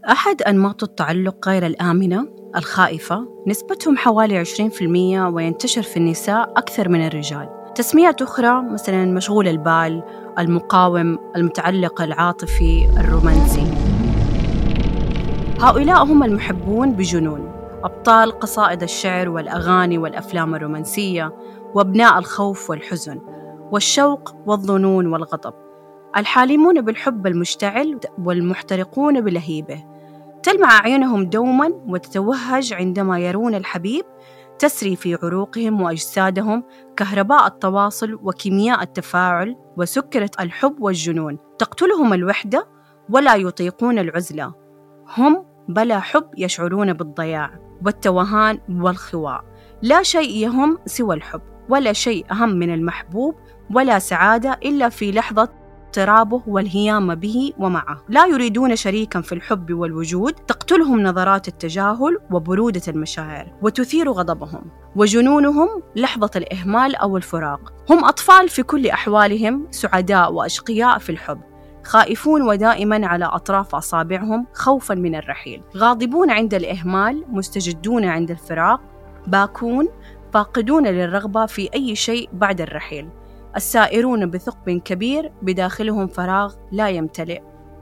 أحد أنماط التعلق غير الآمنة الخائفة نسبتهم حوالي 20% وينتشر في النساء أكثر من الرجال تسميات أخرى مثلا مشغول البال المقاوم المتعلق العاطفي الرومانسي هؤلاء هم المحبون بجنون أبطال قصائد الشعر والأغاني والأفلام الرومانسية وابناء الخوف والحزن والشوق والظنون والغضب الحالمون بالحب المشتعل والمحترقون بلهيبه تلمع أعينهم دوما وتتوهج عندما يرون الحبيب تسري في عروقهم وأجسادهم كهرباء التواصل وكيمياء التفاعل وسكرة الحب والجنون تقتلهم الوحدة ولا يطيقون العزلة هم بلا حب يشعرون بالضياع والتوهان والخواء لا شيء يهم سوى الحب ولا شيء أهم من المحبوب ولا سعادة إلا في لحظة اضطرابه والهيام به ومعه لا يريدون شريكا في الحب والوجود تقتلهم نظرات التجاهل وبرودة المشاعر وتثير غضبهم وجنونهم لحظة الإهمال أو الفراق هم أطفال في كل أحوالهم سعداء وأشقياء في الحب خائفون ودائما على أطراف أصابعهم خوفا من الرحيل غاضبون عند الإهمال مستجدون عند الفراق باكون فاقدون للرغبة في أي شيء بعد الرحيل السائرون بثقب كبير بداخلهم فراغ لا يمتلئ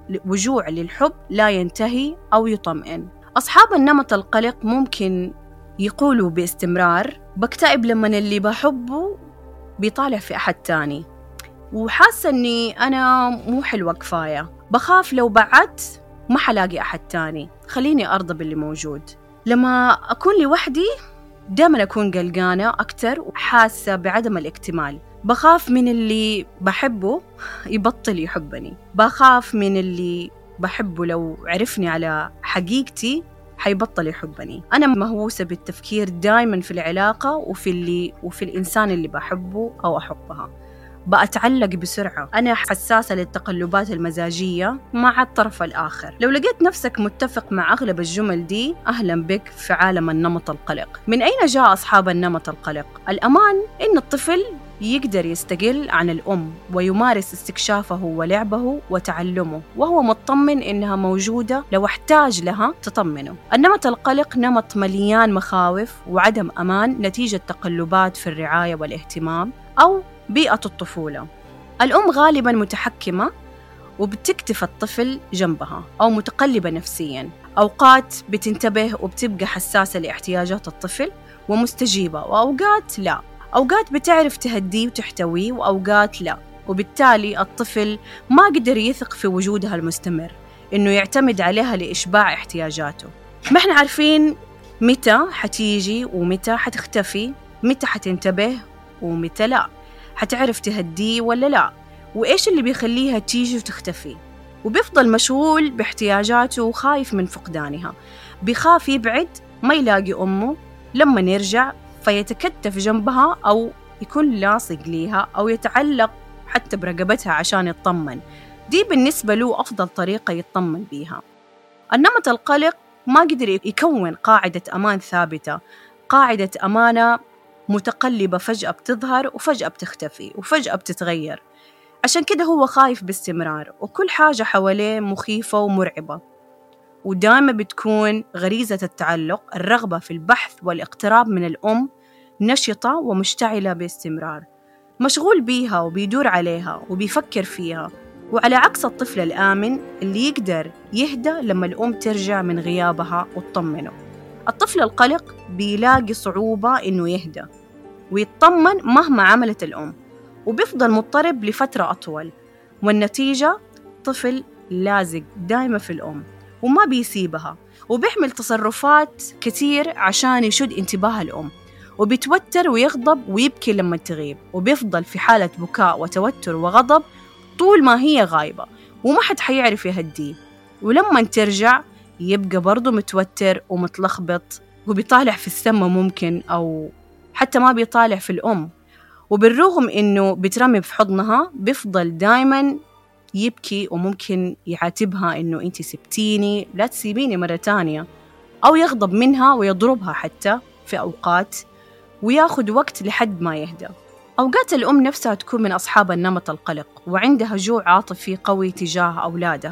وجوع للحب لا ينتهي أو يطمئن أصحاب النمط القلق ممكن يقولوا باستمرار بكتئب لما اللي بحبه بيطالع في أحد تاني وحاسة أني أنا مو حلوة كفاية بخاف لو بعدت ما حلاقي أحد تاني خليني أرضى باللي موجود لما أكون لوحدي دائما أكون قلقانة أكتر وحاسة بعدم الاكتمال بخاف من اللي بحبه يبطل يحبني بخاف من اللي بحبه لو عرفني على حقيقتي حيبطل يحبني أنا مهووسة بالتفكير دايما في العلاقة وفي اللي وفي الإنسان اللي بحبه أو أحبها بأتعلق بسرعة أنا حساسة للتقلبات المزاجية مع الطرف الآخر لو لقيت نفسك متفق مع أغلب الجمل دي أهلا بك في عالم النمط القلق من أين جاء أصحاب النمط القلق؟ الأمان إن الطفل يقدر يستقل عن الأم ويمارس استكشافه ولعبه وتعلمه وهو مطمن إنها موجودة لو احتاج لها تطمنه النمط القلق نمط مليان مخاوف وعدم أمان نتيجة تقلبات في الرعاية والاهتمام أو بيئة الطفولة الأم غالبا متحكمة وبتكتف الطفل جنبها أو متقلبة نفسيا أوقات بتنتبه وبتبقى حساسة لاحتياجات الطفل ومستجيبة وأوقات لا أوقات بتعرف تهديه وتحتويه وأوقات لا وبالتالي الطفل ما قدر يثق في وجودها المستمر إنه يعتمد عليها لإشباع احتياجاته ما احنا عارفين متى حتيجي ومتى حتختفي متى حتنتبه ومتى لا حتعرف تهديه ولا لا وإيش اللي بيخليها تيجي وتختفي وبيفضل مشغول باحتياجاته وخايف من فقدانها بيخاف يبعد ما يلاقي أمه لما يرجع فيتكتف جنبها أو يكون لاصق ليها أو يتعلق حتى برقبتها عشان يطمن دي بالنسبة له أفضل طريقة يطمن بيها النمط القلق ما قدر يكون قاعدة أمان ثابتة قاعدة أمانة متقلبة فجأة بتظهر وفجأة بتختفي وفجأة بتتغير عشان كده هو خايف باستمرار وكل حاجة حواليه مخيفة ومرعبة ودائما بتكون غريزة التعلق الرغبة في البحث والاقتراب من الأم نشطة ومشتعلة باستمرار مشغول بيها وبيدور عليها وبيفكر فيها وعلى عكس الطفل الآمن اللي يقدر يهدى لما الأم ترجع من غيابها وتطمنه الطفل القلق بيلاقي صعوبة إنه يهدى ويطمن مهما عملت الأم وبيفضل مضطرب لفترة أطول والنتيجة طفل لازق دايما في الأم وما بيسيبها وبيحمل تصرفات كتير عشان يشد انتباه الأم وبيتوتر ويغضب ويبكي لما تغيب وبيفضل في حالة بكاء وتوتر وغضب طول ما هي غايبة وما حد حيعرف يهديه ولما ترجع يبقى برضه متوتر ومتلخبط وبيطالع في السما ممكن أو حتى ما بيطالع في الأم وبالرغم إنه بترمي في حضنها بيفضل دايما يبكي وممكن يعاتبها إنه أنت سبتيني لا تسيبيني مرة تانية أو يغضب منها ويضربها حتى في أوقات وياخد وقت لحد ما يهدى أوقات الأم نفسها تكون من أصحاب النمط القلق وعندها جوع عاطفي قوي تجاه أولادها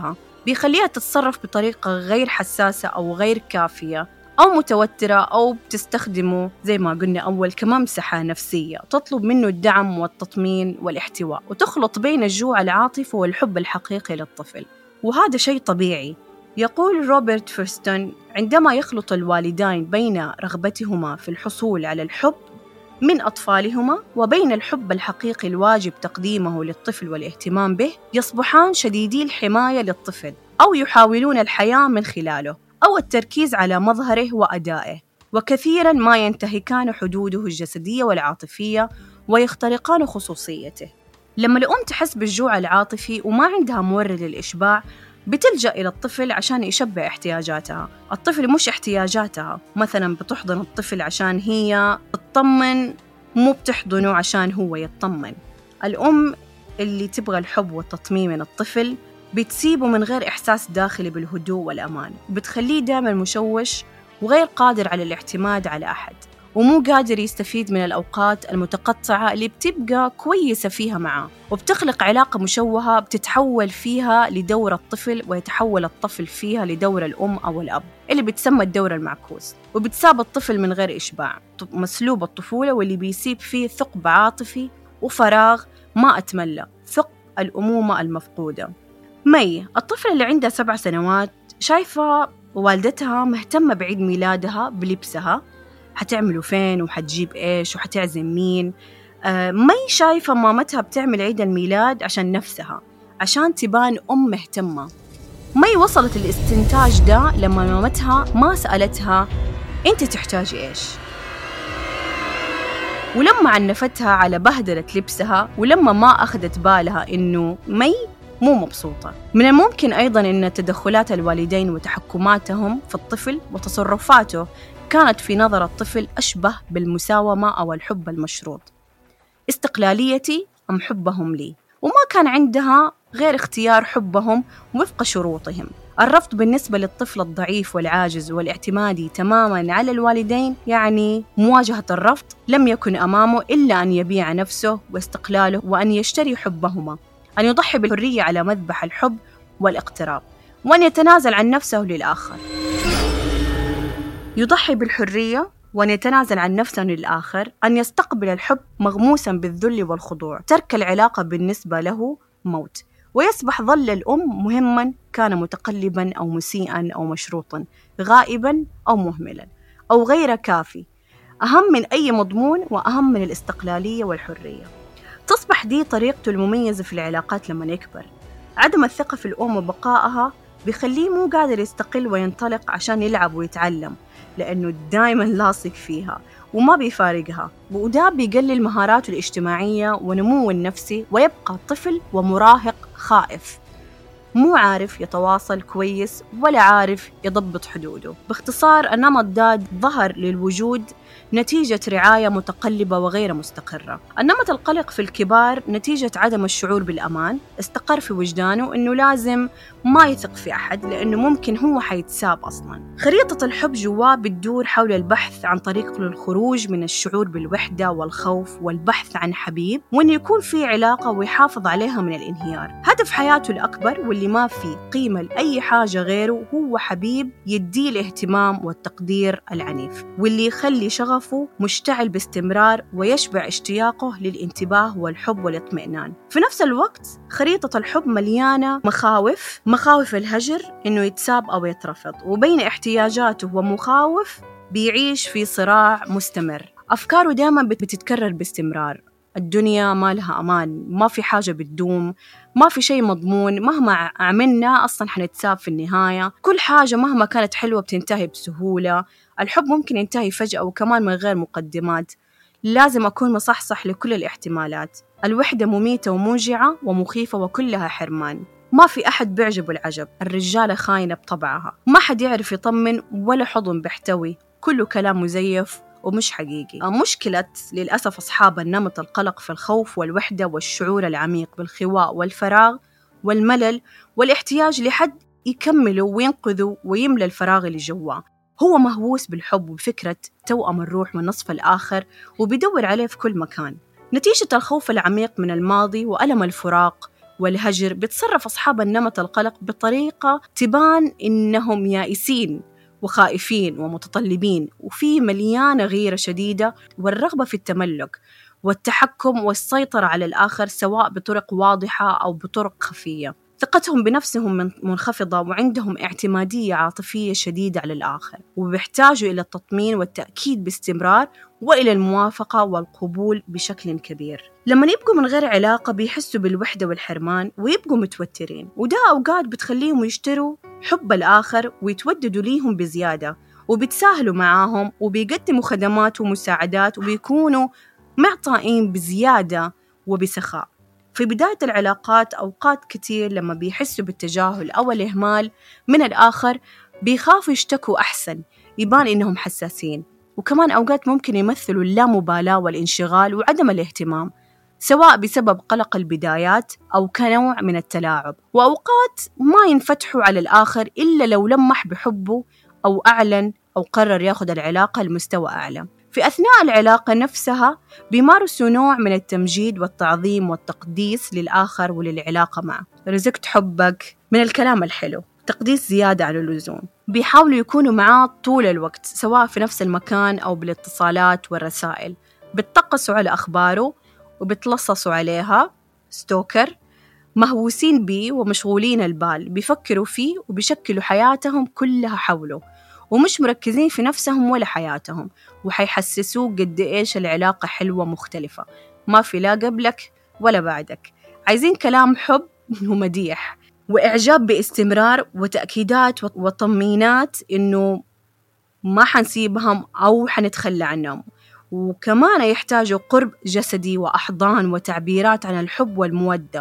بيخليها تتصرف بطريقة غير حساسة أو غير كافية أو متوترة أو بتستخدمه زي ما قلنا أول كممسحة نفسية تطلب منه الدعم والتطمين والاحتواء وتخلط بين الجوع العاطفي والحب الحقيقي للطفل وهذا شيء طبيعي يقول روبرت فيرستون عندما يخلط الوالدان بين رغبتهما في الحصول على الحب من أطفالهما وبين الحب الحقيقي الواجب تقديمه للطفل والاهتمام به يصبحان شديدي الحماية للطفل أو يحاولون الحياة من خلاله أو التركيز على مظهره وأدائه وكثيرا ما ينتهكان حدوده الجسدية والعاطفية ويخترقان خصوصيته لما الأم تحس بالجوع العاطفي وما عندها مورد للإشباع بتلجأ إلى الطفل عشان يشبع احتياجاتها الطفل مش احتياجاتها مثلا بتحضن الطفل عشان هي تطمن مو بتحضنه عشان هو يطمن الأم اللي تبغى الحب والتطمين من الطفل بتسيبه من غير إحساس داخلي بالهدوء والأمان بتخليه دائما مشوش وغير قادر على الاعتماد على أحد ومو قادر يستفيد من الأوقات المتقطعة اللي بتبقى كويسة فيها معاه وبتخلق علاقة مشوهة بتتحول فيها لدور الطفل ويتحول الطفل فيها لدور الأم أو الأب اللي بتسمى الدور المعكوس وبتساب الطفل من غير إشباع مسلوب الطفولة واللي بيسيب فيه ثقب عاطفي وفراغ ما أتملى ثقب الأمومة المفقودة مي الطفل اللي عندها سبع سنوات شايفة والدتها مهتمة بعيد ميلادها بلبسها حتعملوا فين وحتجيب إيش وحتعزم مين آه مي شايفة مامتها بتعمل عيد الميلاد عشان نفسها عشان تبان أم مهتمة مي وصلت الاستنتاج ده لما مامتها ما سألتها أنت تحتاجي إيش ولما عنفتها على بهدلة لبسها ولما ما أخذت بالها إنه مي مو مبسوطة من الممكن أيضا أن تدخلات الوالدين وتحكماتهم في الطفل وتصرفاته كانت في نظر الطفل أشبه بالمساومة أو الحب المشروط استقلاليتي أم حبهم لي وما كان عندها غير اختيار حبهم وفق شروطهم الرفض بالنسبة للطفل الضعيف والعاجز والاعتمادي تماما على الوالدين يعني مواجهة الرفض لم يكن أمامه إلا أن يبيع نفسه واستقلاله وأن يشتري حبهما أن يضحي بالحرية على مذبح الحب والاقتراب وأن يتنازل عن نفسه للآخر يضحي بالحرية وأن يتنازل عن نفسه للآخر أن يستقبل الحب مغموسا بالذل والخضوع ترك العلاقة بالنسبة له موت ويصبح ظل الأم مهما كان متقلبا أو مسيئا أو مشروطا غائبا أو مهملا أو غير كافي أهم من أي مضمون وأهم من الاستقلالية والحرية تصبح دي طريقته المميزة في العلاقات لما يكبر عدم الثقة في الأم وبقائها بيخليه مو قادر يستقل وينطلق عشان يلعب ويتعلم لأنه دايما لاصق فيها وما بيفارقها وده بيقلل مهاراته الاجتماعية ونموه النفسي ويبقى طفل ومراهق خائف مو عارف يتواصل كويس ولا عارف يضبط حدوده باختصار النمط ده ظهر للوجود نتيجة رعاية متقلبة وغير مستقرة النمط القلق في الكبار نتيجة عدم الشعور بالأمان استقر في وجدانه أنه لازم ما يثق في أحد لأنه ممكن هو حيتساب أصلا خريطة الحب جواه بتدور حول البحث عن طريق للخروج من الشعور بالوحدة والخوف والبحث عن حبيب وأنه يكون في علاقة ويحافظ عليها من الانهيار هدف حياته الأكبر واللي ما في قيمة لأي حاجة غيره هو حبيب يديه الاهتمام والتقدير العنيف واللي يخلي شغفه مشتعل باستمرار ويشبع اشتياقه للانتباه والحب والاطمئنان في نفس الوقت خريطة الحب مليانة مخاوف مخاوف الهجر إنه يتساب أو يترفض وبين احتياجاته ومخاوف بيعيش في صراع مستمر أفكاره دائما بتتكرر باستمرار الدنيا ما لها أمان ما في حاجة بتدوم ما في شيء مضمون مهما عملنا أصلا حنتساب في النهاية كل حاجة مهما كانت حلوة بتنتهي بسهولة الحب ممكن ينتهي فجأة وكمان من غير مقدمات لازم أكون مصحصح لكل الاحتمالات الوحدة مميتة وموجعة ومخيفة وكلها حرمان ما في أحد بيعجبه العجب الرجالة خاينة بطبعها ما حد يعرف يطمن ولا حضن بيحتوي كله كلام مزيف ومش حقيقي مشكلة للأسف أصحاب النمط القلق في الخوف والوحدة والشعور العميق بالخواء والفراغ والملل والاحتياج لحد يكمله وينقذه ويملى الفراغ اللي جواه هو مهووس بالحب وبفكرة توأم الروح من نصف الآخر وبيدور عليه في كل مكان نتيجة الخوف العميق من الماضي وألم الفراق والهجر بيتصرف أصحاب النمط القلق بطريقة تبان إنهم يائسين وخائفين ومتطلبين وفي مليانة غيرة شديدة والرغبة في التملك والتحكم والسيطرة على الآخر سواء بطرق واضحة أو بطرق خفية ثقتهم بنفسهم منخفضة وعندهم اعتمادية عاطفية شديدة على الآخر وبيحتاجوا إلى التطمين والتأكيد باستمرار وإلى الموافقة والقبول بشكل كبير لما يبقوا من غير علاقة بيحسوا بالوحدة والحرمان ويبقوا متوترين وده أوقات بتخليهم يشتروا حب الآخر ويتوددوا ليهم بزيادة وبيتساهلوا معاهم وبيقدموا خدمات ومساعدات وبيكونوا معطائين بزيادة وبسخاء في بداية العلاقات أوقات كتير لما بيحسوا بالتجاهل أو الإهمال من الآخر بيخافوا يشتكوا أحسن يبان إنهم حساسين وكمان أوقات ممكن يمثلوا اللامبالاة والانشغال وعدم الاهتمام سواء بسبب قلق البدايات أو كنوع من التلاعب وأوقات ما ينفتحوا على الآخر إلا لو لمح بحبه أو أعلن أو قرر ياخذ العلاقة لمستوى أعلى في أثناء العلاقة نفسها بيمارسوا نوع من التمجيد والتعظيم والتقديس للآخر وللعلاقة معه رزقت حبك من الكلام الحلو تقديس زيادة عن اللزوم بيحاولوا يكونوا معاه طول الوقت سواء في نفس المكان أو بالاتصالات والرسائل بتقصوا على أخباره وبتلصصوا عليها ستوكر مهووسين بيه ومشغولين البال بيفكروا فيه وبيشكلوا حياتهم كلها حوله ومش مركزين في نفسهم ولا حياتهم وحيحسسوك قد إيش العلاقة حلوة مختلفة ما في لا قبلك ولا بعدك عايزين كلام حب ومديح وإعجاب باستمرار وتأكيدات وطمينات إنه ما حنسيبهم أو حنتخلى عنهم وكمان يحتاجوا قرب جسدي وأحضان وتعبيرات عن الحب والمودة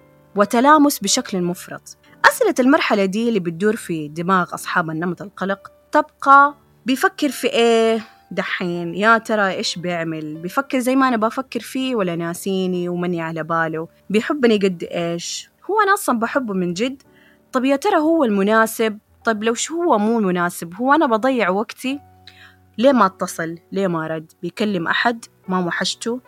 وتلامس بشكل مفرط أسئلة المرحلة دي اللي بتدور في دماغ أصحاب النمط القلق تبقى بيفكر في إيه دحين يا ترى إيش بيعمل بيفكر زي ما أنا بفكر فيه ولا ناسيني ومني على باله بيحبني قد إيش هو أنا أصلا بحبه من جد طب يا ترى هو المناسب طب لو شو هو مو مناسب هو أنا بضيع وقتي ليه ما اتصل ليه ما رد بيكلم أحد ما وحشته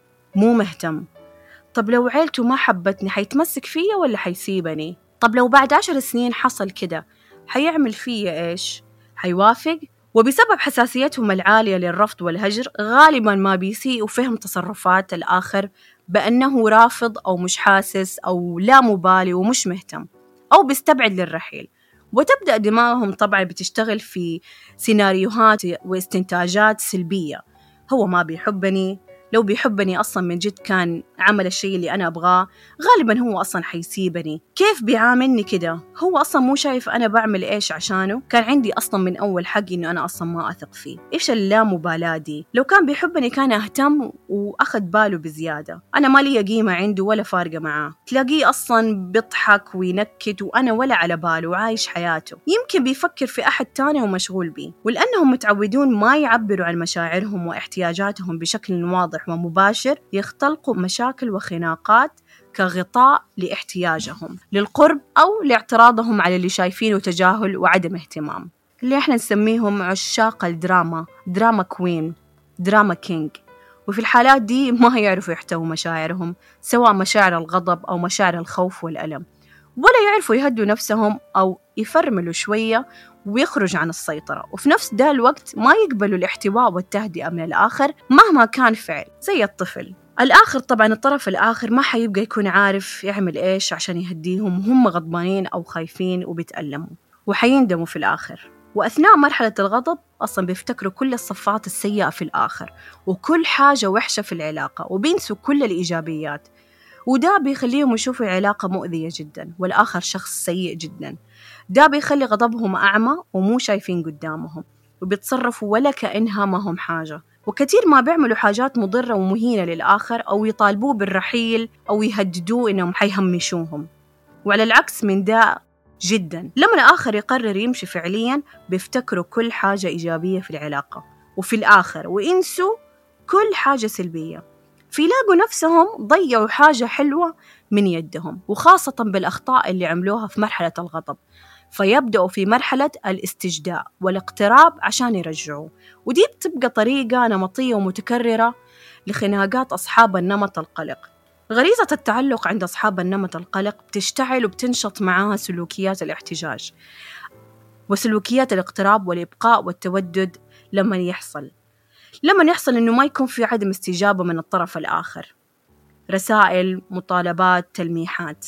مو مهتم طب لو عيلته ما حبتني حيتمسك فيا ولا حيسيبني طب لو بعد عشر سنين حصل كده حيعمل فيا إيش حيوافق وبسبب حساسيتهم العالية للرفض والهجر غالبا ما بيسيئوا فهم تصرفات الآخر بأنه رافض أو مش حاسس أو لا مبالي ومش مهتم أو بيستبعد للرحيل وتبدأ دماغهم طبعا بتشتغل في سيناريوهات واستنتاجات سلبية هو ما بيحبني لو بيحبني أصلا من جد كان عمل الشيء اللي أنا أبغاه غالبا هو أصلا حيسيبني كيف بيعاملني كده هو أصلا مو شايف أنا بعمل إيش عشانه كان عندي أصلا من أول حق إنه أنا أصلا ما أثق فيه إيش اللامبالاة دي لو كان بيحبني كان أهتم وأخذ باله بزيادة أنا ما لي قيمة عنده ولا فارقة معاه تلاقيه أصلا بيضحك وينكت وأنا ولا على باله وعايش حياته يمكن بيفكر في أحد تاني ومشغول بيه ولأنهم متعودون ما يعبروا عن مشاعرهم واحتياجاتهم بشكل واضح ومباشر يختلقوا مشاكل وخناقات كغطاء لاحتياجهم للقرب أو لاعتراضهم على اللي شايفينه تجاهل وعدم اهتمام اللي احنا نسميهم عشاق الدراما دراما كوين دراما كينج وفي الحالات دي ما يعرفوا يحتووا مشاعرهم سواء مشاعر الغضب أو مشاعر الخوف والألم ولا يعرفوا يهدوا نفسهم أو يفرملوا شوية ويخرج عن السيطرة وفي نفس ده الوقت ما يقبلوا الاحتواء والتهدئة من الآخر مهما كان فعل زي الطفل الآخر طبعا الطرف الآخر ما حيبقى يكون عارف يعمل إيش عشان يهديهم هم غضبانين أو خايفين وبيتألموا وحيندموا في الآخر وأثناء مرحلة الغضب أصلا بيفتكروا كل الصفات السيئة في الآخر وكل حاجة وحشة في العلاقة وبينسوا كل الإيجابيات وده بيخليهم يشوفوا العلاقة مؤذية جدا والآخر شخص سيء جدا ده بيخلي غضبهم أعمى ومو شايفين قدامهم وبيتصرفوا ولا كأنها ما هم حاجة وكثير ما بيعملوا حاجات مضرة ومهينة للآخر أو يطالبوه بالرحيل أو يهددوه إنهم حيهمشوهم وعلى العكس من ده جدا لما الآخر يقرر يمشي فعليا بيفتكروا كل حاجة إيجابية في العلاقة وفي الآخر وينسوا كل حاجة سلبية فيلاقوا نفسهم ضيعوا حاجة حلوة من يدهم وخاصة بالأخطاء اللي عملوها في مرحلة الغضب فيبدأوا في مرحلة الاستجداء والاقتراب عشان يرجعوه ودي بتبقى طريقة نمطية ومتكررة لخناقات أصحاب النمط القلق غريزة التعلق عند أصحاب النمط القلق بتشتعل وبتنشط معاها سلوكيات الاحتجاج وسلوكيات الاقتراب والإبقاء والتودد لما يحصل لما يحصل إنه ما يكون في عدم استجابة من الطرف الآخر رسائل مطالبات تلميحات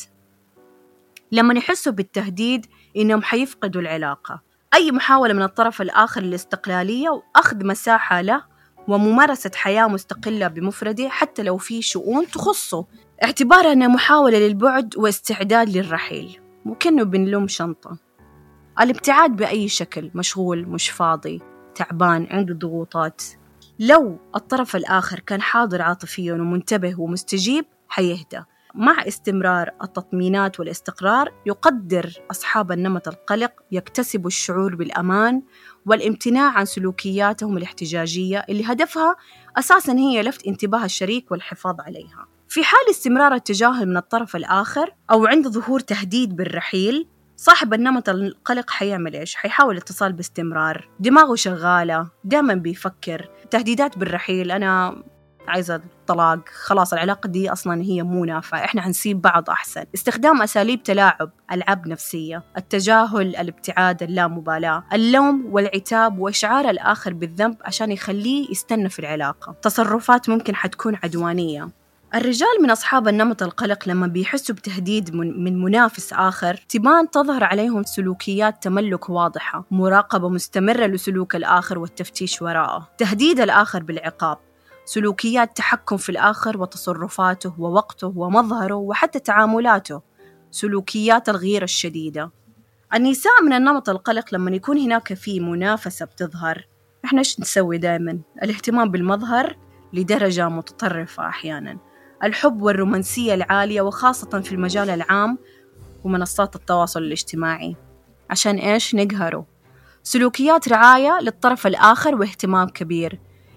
لما يحسوا بالتهديد إنهم حيفقدوا العلاقة أي محاولة من الطرف الآخر للاستقلالية وأخذ مساحة له وممارسة حياة مستقلة بمفرده حتى لو في شؤون تخصه اعتبارها أنها محاولة للبعد واستعداد للرحيل وكأنه بنلم شنطة الابتعاد بأي شكل مشغول مش فاضي تعبان عنده ضغوطات لو الطرف الآخر كان حاضر عاطفيا ومنتبه ومستجيب حيهدى مع استمرار التطمينات والاستقرار يقدر أصحاب النمط القلق يكتسبوا الشعور بالأمان والامتناع عن سلوكياتهم الاحتجاجية اللي هدفها أساسا هي لفت انتباه الشريك والحفاظ عليها في حال استمرار التجاهل من الطرف الآخر أو عند ظهور تهديد بالرحيل صاحب النمط القلق حيعمل إيش؟ حيحاول الاتصال باستمرار دماغه شغالة دائما بيفكر تهديدات بالرحيل أنا عايزة الطلاق خلاص العلاقة دي أصلا هي مو نافعة إحنا حنسيب بعض أحسن استخدام أساليب تلاعب ألعاب نفسية التجاهل الابتعاد اللامبالاة اللوم والعتاب وإشعار الآخر بالذنب عشان يخليه يستنى في العلاقة تصرفات ممكن حتكون عدوانية الرجال من أصحاب النمط القلق لما بيحسوا بتهديد من منافس آخر تبان تظهر عليهم سلوكيات تملك واضحة مراقبة مستمرة لسلوك الآخر والتفتيش وراءه تهديد الآخر بالعقاب سلوكيات تحكم في الآخر وتصرفاته ووقته ومظهره وحتى تعاملاته سلوكيات الغيرة الشديدة النساء من النمط القلق لما يكون هناك في منافسة بتظهر احنا ايش نسوي دائما الاهتمام بالمظهر لدرجة متطرفة أحيانا الحب والرومانسية العالية وخاصة في المجال العام ومنصات التواصل الاجتماعي عشان إيش نقهره سلوكيات رعاية للطرف الآخر واهتمام كبير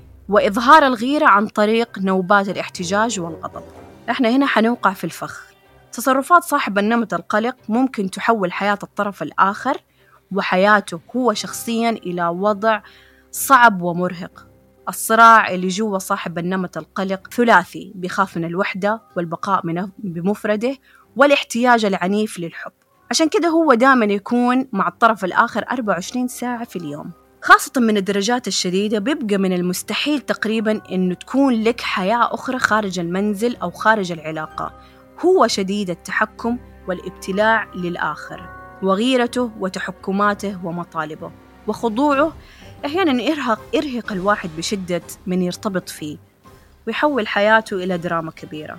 وإظهار الغيرة عن طريق نوبات الاحتجاج والغضب إحنا هنا حنوقع في الفخ تصرفات صاحب النمط القلق ممكن تحول حياة الطرف الآخر وحياته هو شخصيا إلى وضع صعب ومرهق الصراع اللي جوا صاحب النمط القلق ثلاثي بيخاف من الوحدة والبقاء من بمفرده والاحتياج العنيف للحب عشان كده هو دائما يكون مع الطرف الآخر 24 ساعة في اليوم خاصة من الدرجات الشديدة بيبقى من المستحيل تقريبا إنه تكون لك حياة أخرى خارج المنزل أو خارج العلاقة هو شديد التحكم والابتلاع للآخر وغيرته وتحكماته ومطالبه وخضوعه أحيانا يرهق يرهق الواحد بشدة من يرتبط فيه ويحول حياته إلى دراما كبيرة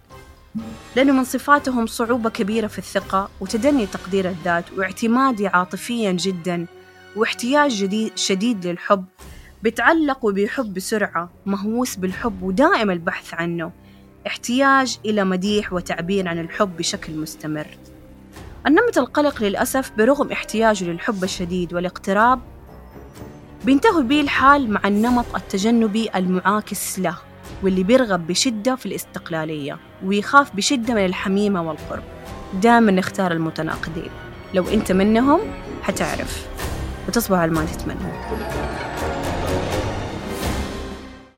لأنه من صفاتهم صعوبة كبيرة في الثقة وتدني تقدير الذات واعتمادي عاطفيا جدا واحتياج جديد شديد للحب بتعلق وبيحب بسرعة مهووس بالحب ودائم البحث عنه احتياج إلى مديح وتعبير عن الحب بشكل مستمر النمط القلق للأسف برغم احتياجه للحب الشديد والاقتراب بينتهي به الحال مع النمط التجنبي المعاكس له واللي بيرغب بشدة في الاستقلالية ويخاف بشدة من الحميمة والقرب دائما نختار المتناقضين لو أنت منهم حتعرف وتصبح على ما تتمنى